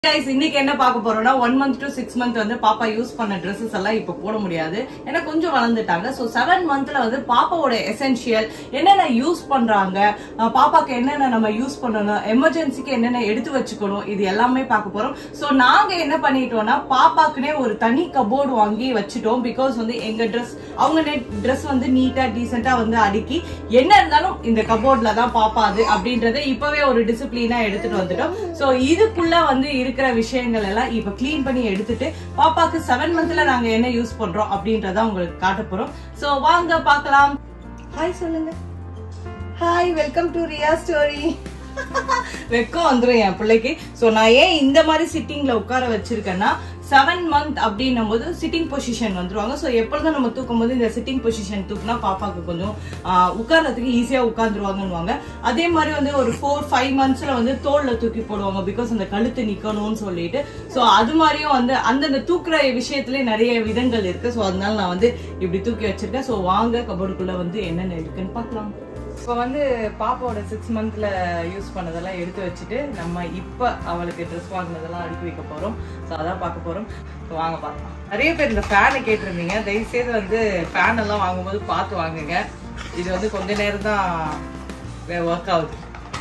guys இன்னைக்கு என்ன பார்க்க போறோம்னா one month to six month வந்து பாப்பா யூஸ் பண்ண ட்ரெஸ்ஸஸ் எல்லாம் இப்ப போட முடியாது ஏன்னா கொஞ்சம் வளர்ந்துட்டாங்க ஸோ செவன் மந்த்ல வந்து பாப்பாவோட எசென்ஷியல் என்னென்ன யூஸ் பண்றாங்க அஹ் பாப்பாக்கு என்னென்ன நம்ம யூஸ் பண்ணணும் எமர்ஜென்சிக்கு என்னென்ன எடுத்து வச்சுக்கணும் இது எல்லாமே பார்க்க போறோம் ஸோ நாங்க என்ன பண்ணிட்டோம்னா பாப்பாக்குனே ஒரு தனி கபோர்டு வாங்கி வச்சுட்டோம் பிகாஸ் வந்து எங்க ட்ரெஸ் அவங்க ட்ரெஸ் வந்து நீட்டா டீசெண்டா வந்து அடுக்கி என்ன இருந்தாலும் இந்த கபோர்ட்ல தான் பாப்பாது அப்படின்றத இப்பவே ஒரு டிசிப்ளினா எடுத்துட்டு வந்துட்டோம் சோ இதுக்குள்ள வந்து இருக்கிற விஷயங்கள் எல்லாம் இப்ப க்ளீன் பண்ணி எடுத்துட்டு பாப்பாக்கு செவன் மந்த்ல நாங்க என்ன யூஸ் பண்றோம் அப்படின்றத உங்களுக்கு காட்ட போறோம் சோ வாங்க பார்க்கலாம் ஹாய் சொல்லுங்க hi welcome to Riya story வெக்கம் வந்துரும் என் பிள்ளைக்கு சோ நான் ஏன் இந்த மாதிரி சிட்டிங்ல உட்கார வச்சிருக்கேன்னா செவன் மந்த் அப்படின்னும் போது சிட்டிங் பொசிஷன் வந்துருவாங்க ஸோ எப்பொழுதும் நம்ம தூக்கும் போது இந்த சிட்டிங் பொசிஷன் தூக்குனா பாப்பாக்கு கொஞ்சம் ஆஹ், உட்கார்றதுக்கு ஈஸியா உட்காந்துருவாங்கன்னு அதே மாதிரி வந்து ஒரு ஃபோர் ஃபைவ் மந்த்ஸ்ல வந்து தோல்ல தூக்கி போடுவாங்க பிகாஸ் அந்த கழுத்து நிக்கணும்னு சொல்லிட்டு ஸோ அது மாதிரியும் வந்து அந்தந்த தூக்குற விஷயத்துல நிறைய விதங்கள் இருக்கு ஸோ அதனால நான் வந்து இப்படி தூக்கி வச்சிருக்கேன் ஸோ வாங்க கபோர்டுக்குள்ள வந்து என்னென்ன இருக்குன்னு பார்க்கலாம் இப்போ வந்து பாப்பாவோட சிக்ஸ் மந்த்ல யூஸ் பண்ணதெல்லாம் எடுத்து வச்சுட்டு நம்ம இப்போ அவளுக்கு ட்ரெஸ் வாங்கினதெல்லாம் அடுக்கி வைக்க போறோம் ஸோ அதான் பார்க்க போறோம் So, வாங்க பார்க்கலாம் நிறைய பேர் இந்த ஃபேனை கேட்டிருந்தீங்க தயவுசெய்து வந்து ஃபேன் எல்லாம் வாங்கும்போது பார்த்து வாங்குங்க இது வந்து கொஞ்ச நேரம் தான் ஒர்க் ஆகுது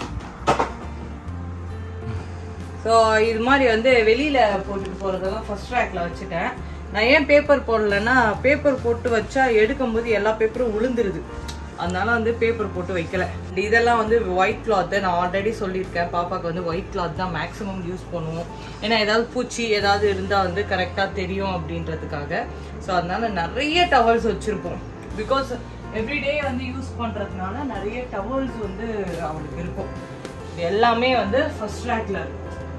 ஸோ இது மாதிரி வந்து வெளியில போட்டுட்டு போறதெல்லாம் ஃபர்ஸ்ட் ரேக்ல வச்சுட்டேன் நான் ஏன் பேப்பர் போடலைன்னா பேப்பர் போட்டு வச்சா எடுக்கும்போது எல்லா பேப்பரும் விழுந்துருது அதனால வந்து பேப்பர் போட்டு வைக்கல இதெல்லாம் வந்து ஒயிட் கிளாத் நான் ஆல்ரெடி சொல்லியிருக்கேன் பாப்பாக்கு வந்து ஒயிட் கிளாத் தான் மேக்ஸிமம் யூஸ் பண்ணுவோம் ஏன்னா ஏதாவது பூச்சி ஏதாவது இருந்தால் வந்து கரெக்டாக தெரியும் அப்படின்றதுக்காக ஸோ அதனால நிறைய டவல்ஸ் வச்சுருப்போம் பிகாஸ் எவ்ரிடே வந்து யூஸ் பண்ணுறதுனால நிறைய டவல்ஸ் வந்து அவளுக்கு இருக்கும் இது எல்லாமே வந்து ஃபர்ஸ்ட் ரேக்ல இருக்கும்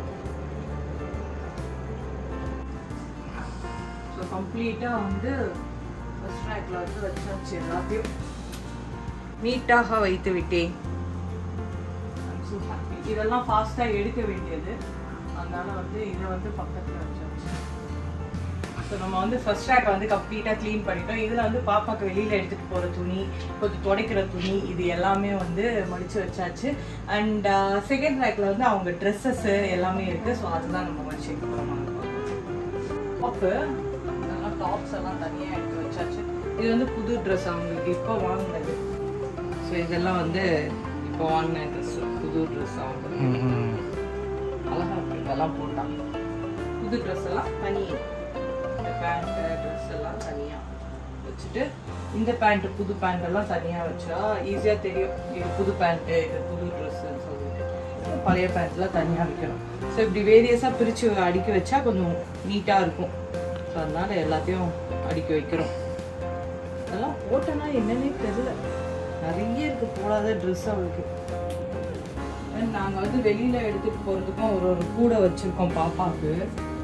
ஸோ கம்ப்ளீட்டாக வந்து ஃபர்ஸ்ட் ரேக்ல வந்து வச்சாச்சு எல்லாத்தையும் நீட்டாக வைத்து விட்டேன் I'm so happy. இதெல்லாம் ஃபாஸ்ட்டாக எடுக்க வேண்டியது அதனால வந்து இதை வந்து பக்கத்தில் வச்சாச்சு ஸோ நம்ம வந்து ஃபர்ஸ்ட் ரேக்கை வந்து கம்ப்ளீட்டாக க்ளீன் பண்ணிட்டோம் இதில் வந்து பாப்பாக்கு வெளியில் எடுத்துகிட்டு போகிற துணி கொஞ்சம் துடைக்கிற துணி இது எல்லாமே வந்து மடித்து வச்சாச்சு அண்ட் செகண்ட் ரேக்கில் வந்து அவங்க ட்ரெஸ்ஸஸ்ஸு எல்லாமே இருக்குது ஸோ அதுதான் நம்ம மடிச்சு வைக்க போகிறோம் டாப்பு அதெல்லாம் டாப்ஸ் எல்லாம் தனியாக எடுத்து வச்சாச்சு இது வந்து புது ட்ரெஸ் அவங்களுக்கு இப்போ வாங்கினது ஸோ இதெல்லாம் வந்து இப்போ வாங்கின ட்ரெஸ் புது ட்ரெஸ் அவங்களுக்கு அழகா இருக்கு இதெல்லாம் போட்டான் புது ட்ரெஸ் எல்லாம் தனி இந்த பேண்ட் ட்ரெஸ் எல்லாம் தனியா வச்சுட்டு இந்த பேண்ட் புது பேண்ட் எல்லாம் தனியா வச்சா ஈஸியா தெரியும் இது புது பேண்ட் இது புது ட்ரெஸ் சொல்லிட்டு பழைய பேண்ட்லாம் தனியா வைக்கணும் ஸோ இப்படி வேரியஸா பிரிச்சு அடுக்கி வச்சா கொஞ்சம் நீட்டா இருக்கும் ஸோ அதனால எல்லாத்தையும் அடுக்கி வைக்கிறோம் அதெல்லாம் போட்டோன்னா என்னன்னே தெரியல நிறைய இருக்கு போடாத ட்ரெஸ் அவளுக்கு And நாங்க வந்து வெளியில எடுத்துட்டு போறதுக்கும் ஒரு ஒரு கூடை வச்சிருக்கோம் பாப்பாக்கு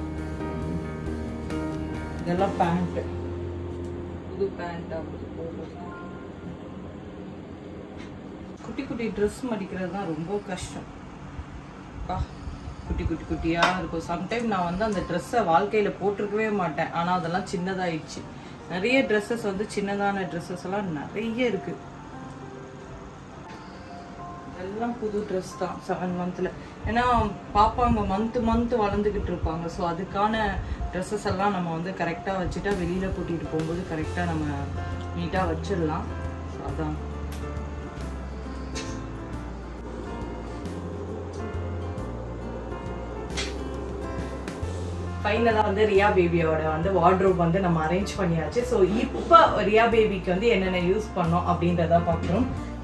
இதெல்லாம் பேண்ட் புது பேண்ட் அவளுக்கு போடுறது குட்டி குட்டி ட்ரெஸ் மடிக்கிறது தான் ரொம்ப கஷ்டம் அப்பா, குட்டி குட்டி குட்டியா இருக்கும் சம்டைம் நான் வந்து அந்த ட்ரெஸ்ஸை வாழ்க்கையில போட்டிருக்கவே மாட்டேன் ஆனா அதெல்லாம் சின்னதாயிடுச்சு நிறைய ட்ரெஸ்ஸஸ் வந்து சின்னதான ட்ரெஸ்ஸஸ் எல்லாம் நிறைய இருக்கு எல்லாம் புது ட்ரெஸ் தான் செவன் மந்த்ல ஏன்னா பாப்பாங்க மந்த் மந்த் வளர்ந்துக்கிட்டு இருப்பாங்க ஸோ அதுக்கான ட்ரெஸ்ஸஸ் எல்லாம் நம்ம வந்து கரெக்டாக வச்சுட்டா வெளியில கூட்டிட்டு போகும்போது கரெக்டாக நம்ம நீட்டாக வச்சிடலாம் ஸோ அதான் ஃபைனலாக வந்து ரியா பேபியோட வந்து வார்ட்ரோப் வந்து நம்ம அரேஞ்ச் பண்ணியாச்சு ஸோ இப்போ ரியா பேபிக்கு வந்து என்னென்ன யூஸ் பண்ணோம் அப்படின்றத பார்க்குறோம்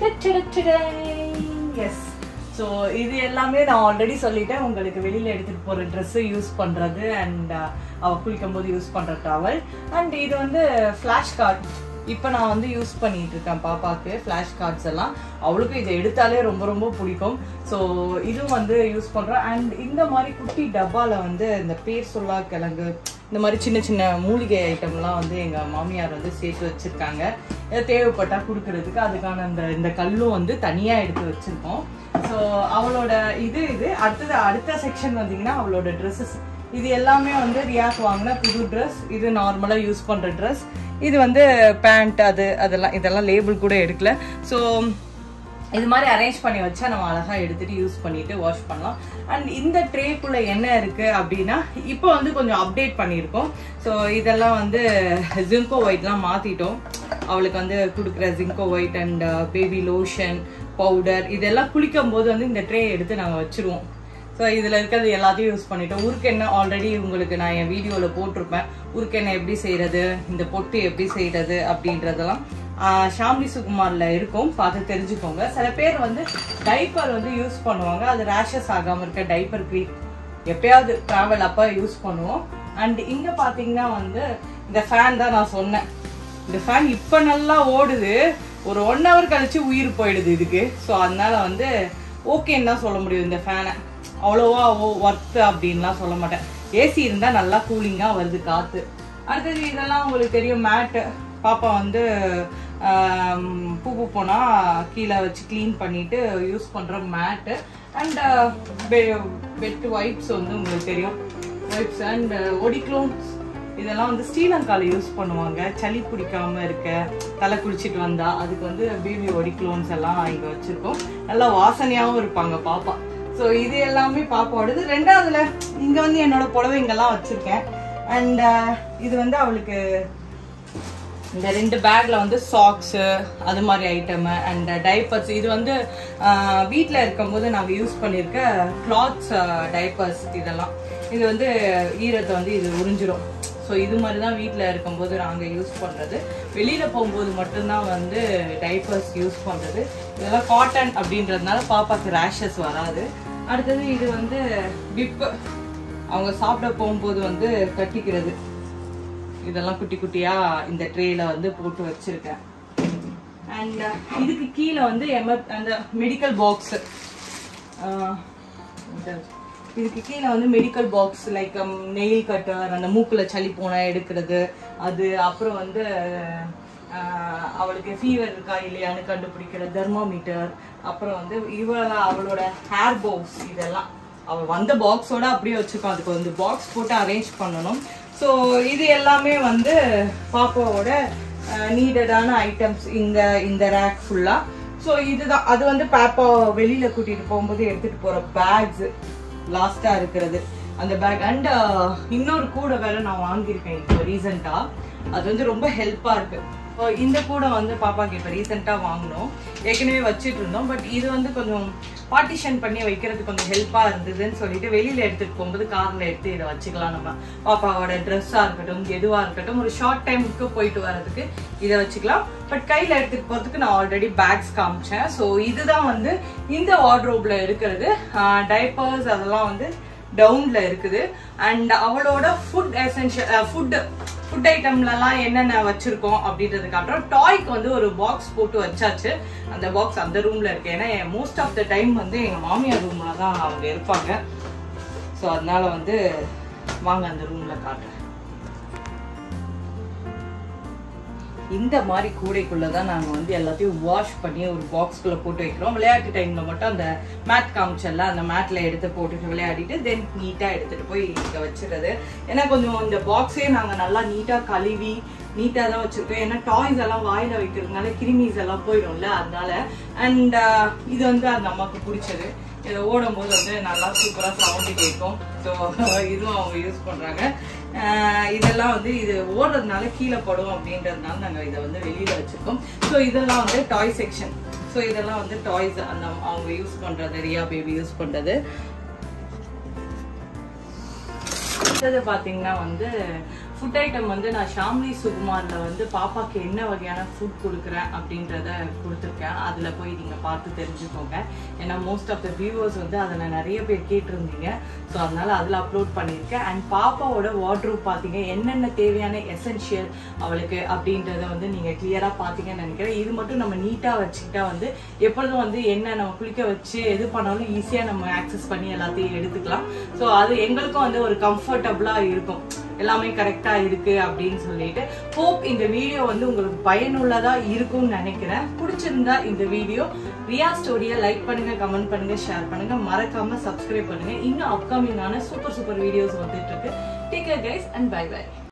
எஸ் ஸோ இது எல்லாமே நான் ஆல்ரெடி சொல்லிட்டேன் உங்களுக்கு வெளியில் எடுத்துகிட்டு போகிற ட்ரெஸ்ஸு யூஸ் பண்ணுறது அண்ட் அவள் குளிக்கும் போது யூஸ் பண்ணுற டவல் அண்ட் இது வந்து ஃப்ளாஷ் கார்ட் இப்போ நான் வந்து யூஸ் பண்ணிட்டு இருக்கேன் பாப்பாக்கு ஃப்ளாஷ் கார்ட்ஸ் எல்லாம் அவளுக்கும் இதை எடுத்தாலே ரொம்ப ரொம்ப பிடிக்கும் ஸோ இதுவும் வந்து யூஸ் பண்ணுறோம் அண்ட் இந்த மாதிரி குட்டி டப்பாவில் வந்து இந்த பேர் சொல்லா கிழங்கு இந்த மாதிரி சின்ன சின்ன மூலிகை ஐட்டம்லாம் வந்து எங்கள் மாமியார் வந்து சேர்த்து வச்சுருக்காங்க தேவைப்பட்டால் கொடுக்கறதுக்கு அதுக்கான அந்த இந்த கல்லும் வந்து தனியாக எடுத்து வச்சுருக்கோம் ஸோ அவளோட இது இது அடுத்தது அடுத்த செக்ஷன் வந்தீங்கன்னா அவளோட ட்ரெஸ்ஸஸ் இது எல்லாமே வந்து ரியாக்கு வாங்கின புது ட்ரெஸ் இது நார்மலாக யூஸ் பண்ணுற ட்ரெஸ் இது வந்து பேண்ட் அது அதெல்லாம் இதெல்லாம் லேபிள் கூட எடுக்கல ஸோ இது மாதிரி அரேஞ்ச் பண்ணி வச்சா நம்ம அழகா எடுத்துட்டு யூஸ் பண்ணிட்டு வாஷ் பண்ணலாம் அண்ட் இந்த ட்ரேக்குள்ள என்ன இருக்கு அப்படின்னா இப்போ வந்து கொஞ்சம் அப்டேட் பண்ணியிருக்கோம் ஸோ இதெல்லாம் வந்து ஜிங்கோ ஒயிட்லாம் மாத்திட்டோம் அவளுக்கு வந்து கொடுக்குற ஜிங்கோ white and baby lotion powder இதெல்லாம் குளிக்கும் போது வந்து இந்த ட்ரே எடுத்து நாங்கள் வச்சிருவோம் ஸோ இதில் இருக்கிறது எல்லாத்தையும் யூஸ் பண்ணிட்டோம் உருக்கு எண்ணெய் ஆல்ரெடி உங்களுக்கு நான் என் வீடியோவில் போட்டிருப்பேன் உருக்கு எண்ணெய் எப்படி செய்கிறது இந்த பொட்டு எப்படி செய்கிறது அப்படின்றதெல்லாம் ஆஹ் ஷாம்லி சுகுமாரில் இருக்கும் பார்த்து தெரிஞ்சுக்கோங்க சில பேர் வந்து டைப்பர் வந்து யூஸ் பண்ணுவாங்க அது ரேஷஸ் ஆகாமல் இருக்க டைப்பர் க்ரீட் எப்பயாவது ட்ராவல் அப்போ யூஸ் பண்ணுவோம் அண்ட் இங்கே பார்த்தீங்கன்னா வந்து இந்த ஃபேன் தான் நான் சொன்னேன் இந்த ஃபேன் இப்போ நல்லா ஓடுது ஒரு ஒன் ஹவர் கழிச்சு உயிர் போயிடுது இதுக்கு ஸோ அதனால வந்து ஓகேன்னு தான் சொல்ல முடியும் இந்த ஃபேனை அவ்வளோவா ஒர்த்து அப்படின்லாம் சொல்ல மாட்டேன் ஏசி இருந்தால் நல்லா கூலிங்காக வருது காற்று அடுத்தது இதெல்லாம் உங்களுக்கு தெரியும் மேட்டு பாப்பா வந்து ஆம், பூ பூ போனால் கீழே வச்சு க்ளீன் பண்ணிட்டு யூஸ் பண்ணுற மேட்டு அண்ட் பெட் வைப்ஸ் வந்து உங்களுக்கு தெரியும் வைப்ஸ் அண்ட் ஒடிக்ளோன்ஸ் இதெல்லாம் வந்து ஸ்ரீலங்கால யூஸ் பண்ணுவாங்க சளி பிடிக்காம இருக்க தலை குளிச்சிட்டு வந்தா அதுக்கு வந்து பேபி ஒடிக்ளோன்ஸ் எல்லாம் இங்க வச்சிருக்கோம் நல்லா வாசனையாவும் இருப்பாங்க பாப்பா ஸோ இது எல்லாமே பாப்பாவோடது ரெண்டாவதுல இங்க வந்து என்னோட புடவைங்கெல்லாம் வச்சிருக்கேன் அண்ட் இது வந்து அவளுக்கு இந்த ரெண்டு பேக்ல வந்து சாக்ஸ் அது மாதிரி ஐட்டம் அண்ட் டைப்பர்ஸ் இது வந்து வீட்டில் இருக்கும்போது நாங்கள் யூஸ் பண்ணியிருக்க கிளாத்ஸ் டைப்பர்ஸ் இதெல்லாம் இது வந்து ஈரத்தை வந்து இது உறிஞ்சிரும் ஸோ இது மாதிரி தான் வீட்டில் இருக்கும்போது நாங்கள் யூஸ் பண்ணுறது வெளியில் போகும்போது மட்டும்தான் வந்து டைப்பர்ஸ் யூஸ் பண்ணுறது இதெல்லாம் காட்டன் அப்படின்றதுனால பாப்பாக்கு ரேஷஸ் வராது அடுத்தது இது வந்து விப்பு அவங்க சாப்பிட போகும்போது வந்து கட்டிக்கிறது இதெல்லாம் குட்டி குட்டியா இந்த ட்ரேல வந்து போட்டு வச்சிருக்கேன் அண்ட் இதுக்கு கீழே வந்து எம அந்த மெடிக்கல் பாக்ஸ் இதுக்கு கீழே வந்து medical box like nail cutter அந்த மூக்குல சளி போனா எடுக்கிறது அது அப்புறம் வந்து ஆஹ், அவளுக்கு ஃபீவர் இருக்கா இல்லையான்னு கண்டுபிடிக்கிற தெர்மோமீட்டர் அப்புறம் வந்து இவ அவளோட ஹேர் பாக்ஸ் இதெல்லாம் அவ வந்த பாக்ஸோட அப்படியே வச்சிருக்கோம் அதுக்கு வந்து பாக்ஸ் போட்டு அரேஞ்ச் பண்ணணும் ஸோ இது எல்லாமே வந்து பாப்பாவோட நீடடான ஐட்டம்ஸ் இந்த இந்த ரேக் ஃபுல்லா ஸோ இதுதான் அது வந்து பாப்பா வெளியில கூட்டிட்டு போகும்போது எடுத்துட்டு போற பேக்ஸ் லாஸ்டா இருக்கிறது அந்த பேக் அண்ட் இன்னொரு கூட வேற நான் வாங்கியிருக்கேன் இப்போ ரீசெண்டா அது வந்து ரொம்ப ஹெல்ப்பா இருக்கு So, இந்த கூட வந்து பாப்பாக்கு இப்போ ரீசெண்டாக வாங்கினோம் ஏற்கனவே வச்சுட்டு இருந்தோம் பட் இது வந்து கொஞ்சம் பார்ட்டிஷன் பண்ணி வைக்கிறதுக்கு கொஞ்சம் ஹெல்ப்பாக இருந்ததுன்னு சொல்லிட்டு வெளியில எடுத்துட்டு போகும்போது கார்ல எடுத்து இதை வச்சுக்கலாம் நம்ம பாப்பாவோட ட்ரெஸ்ஸாக இருக்கட்டும் எதுவாக இருக்கட்டும் ஒரு ஷார்ட் டைமுக்கு போயிட்டு வர்றதுக்கு இதை வச்சுக்கலாம் பட் கையில் எடுத்துட்டு போகிறதுக்கு நான் ஆல்ரெடி பேக்ஸ் காமிச்சேன் ஸோ இதுதான் வந்து இந்த வார்ட்ரோப்ல இருக்கிறது டைப்பர்ஸ் அதெல்லாம் வந்து டவுன்ல இருக்குது அண்ட் அவளோட ஃபுட் எசென்ஷியல் ஃபுட் ஃபுட் ஐட்டம்லலாம் என்னென்ன வச்சிருக்கோம் அப்படின்றது காட்டுறோம் டாய்க்கு வந்து ஒரு பாக்ஸ் போட்டு வச்சாச்சு அந்த பாக்ஸ் அந்த ரூம்ல இருக்கு ஏன்னா மோஸ்ட் ஆஃப் த டைம் வந்து எங்க மாமியார் ரூம்ல தான் அவங்க இருப்பாங்க ஸோ அதனால வந்து வாங்க அந்த ரூம்ல காட்டுறேன் இந்த மாதிரி கூடைக்குள்ள தான் நாங்க வந்து எல்லாத்தையும் வாஷ் பண்ணி ஒரு பாக்ஸ்குள்ள போட்டு வைக்கிறோம் விளையாட்டு டைம்ல மட்டும் அந்த மேட் காமிச்சல்ல அந்த மேட்ல எடுத்து போட்டுட்டு விளையாடிட்டு தென் நீட்டா எடுத்துட்டு போய் இங்க வச்சிடுறது ஏன்னா கொஞ்சம் இந்த பாக்ஸே நாங்க நல்லா நீட்டா கழுவி நீட்டா தான் வச்சிருக்கோம் ஏன்னா டாய்ஸ் எல்லாம் வாயில வைக்கிறதுனால கிருமிஸ் எல்லாம் போயிடும்ல அதனால அண்ட் இது வந்து அந்த அம்மாவுக்கு பிடிச்சது இதை ஓடும் போது வந்து நல்லா சூப்பரா சவுண்டு கேட்கும் ஸோ இதுவும் அவங்க யூஸ் பண்றாங்க ஆஹ் இதெல்லாம் வந்து இது ஓடுறதுனால கீழே படும் அப்படின்றதுனால நாங்கள் இதை வந்து வெளியில வச்சிருக்கோம் ஸோ இதெல்லாம் வந்து டாய் செக்ஷன் ஸோ இதெல்லாம் வந்து டாய்ஸ் அந்த அவங்க யூஸ் பண்றது ரியா பேபி யூஸ் பண்றது அடுத்தது பாத்தீங்கன்னா வந்து ஃபுட் ஐட்டம் வந்து நான் ஷாம்லி சுகுமார்ல வந்து பாப்பாக்கு என்ன வகையான ஃபுட் கொடுக்குறேன் அப்படின்றத கொடுத்துருக்கேன் அதுல போய் நீங்க பார்த்து தெரிஞ்சுக்கோங்க ஏன்னா மோஸ்ட் ஆஃப் த வியூவர்ஸ் வந்து அதுல நிறைய பேர் கேட்டிருந்தீங்க ஸோ அதனால அதுல அப்லோட் பண்ணியிருக்கேன் அண்ட் பாப்பாவோட வார்ட்ரூப் பார்த்தீங்க என்னென்ன தேவையான எசென்ஷியல் அவளுக்கு அப்படின்றத வந்து நீங்க கிளியரா பார்த்தீங்கன்னு நினைக்கிறேன் இது மட்டும் நம்ம நீட்டா வச்சுக்கிட்டா வந்து எப்பொழுதும் வந்து என்ன நம்ம குளிக்க வச்சு எது பண்ணாலும் ஈஸியா நம்ம ஆக்சஸ் பண்ணி எல்லாத்தையும் எடுத்துக்கலாம் ஸோ அது எங்களுக்கும் வந்து ஒரு கம்ஃபர்டபுளா இருக்கும் எல்லாமே கரெக்டா இருக்கு அப்படின்னு சொல்லிட்டு ஹோப் இந்த வீடியோ வந்து உங்களுக்கு பயனுள்ளதா இருக்கும்னு நினைக்கிறேன் பிடிச்சிருந்தா இந்த வீடியோ ரியா ஸ்டோரியை லைக் பண்ணுங்க கமெண்ட் பண்ணுங்க ஷேர் பண்ணுங்க மறக்காம சப்ஸ்கிரைப் பண்ணுங்க இன்னும் அப்கமிங்கான சூப்பர் சூப்பர் வீடியோஸ் வந்துட்டு இருக்கு take guys and bye by